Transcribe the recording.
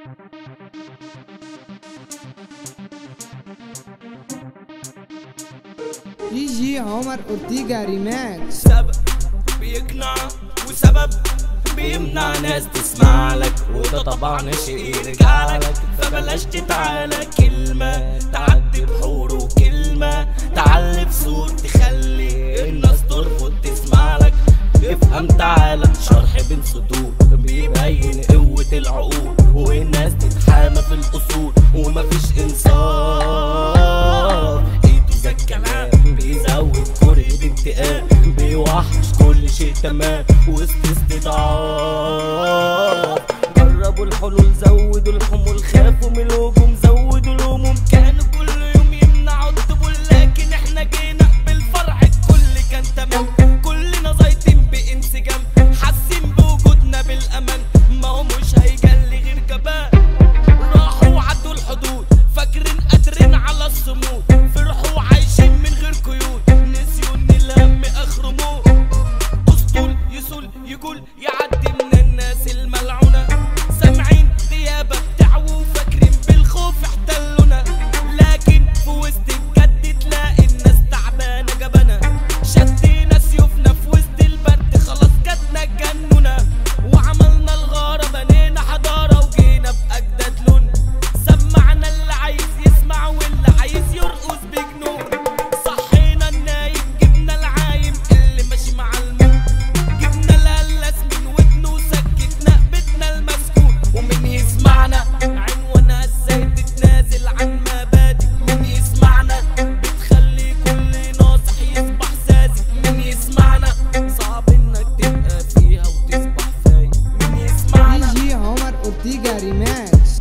جي جي عمر اورتيجا ريماكس سبب بيقنع وسبب بيمنع ناس تسمع لك وده طبعا شيء يرجع لك فبلاش تتعالى كلمة تعدي بحور وكلمة تعلي بصوت تخلي الناس ترفض تسمع لك افهم تعالى شرح بين سطور بيبين قوة العقول والناس تتحامى في الأصول ومفيش إنصاف ايده زي الكلام بيزود كره انتقام بيوحش كل شيء تمام وسط استضعاف جربوا الحلول زودوا الحمول خافوا من الهجوم زودوا الهموم كانوا كل يوم يمنعوا الطبول لكن احنا جينا بالفرح الكل كان تمام كلنا زايطين بانسجام حاسين بوجودنا بالامان ما هو مش هيجلي غير جبان راحوا وعدوا الحدود فاكرين قادرين على الصمود فرحوا عايشين من غير قيود نسيوا ان الهم اخره موت اسطول يسول يقول يعدي من الناس الملعونة سامعين غيابة بتعووا فاكرين بالخوف احتلونا لكن في وسط الجد تلاقي الناس تعبانة جبانة شدينا سيوفنا في وسط البرد خلاص جاتنا جنونا وعملنا الغارة بنينا حضارة وجينا بأجداد لون سمعنا اللي عايز يسمع واللي عايز يرقص بجنون صحينا النايم جبنا العايم اللي ماشي مع الموت جبنا القلاس من ودنه وسكتنا بيتنا المسكون ومين يسمعنا عنوانها ازاي تتنازل عن مبادئ مين يسمعنا بتخلي كل ناصح يصبح ساذج مين يسمعنا صعب انك تبقى فيها وتصبح فايق مين يسمعنا جي جي عمر اورتيجا ريماكس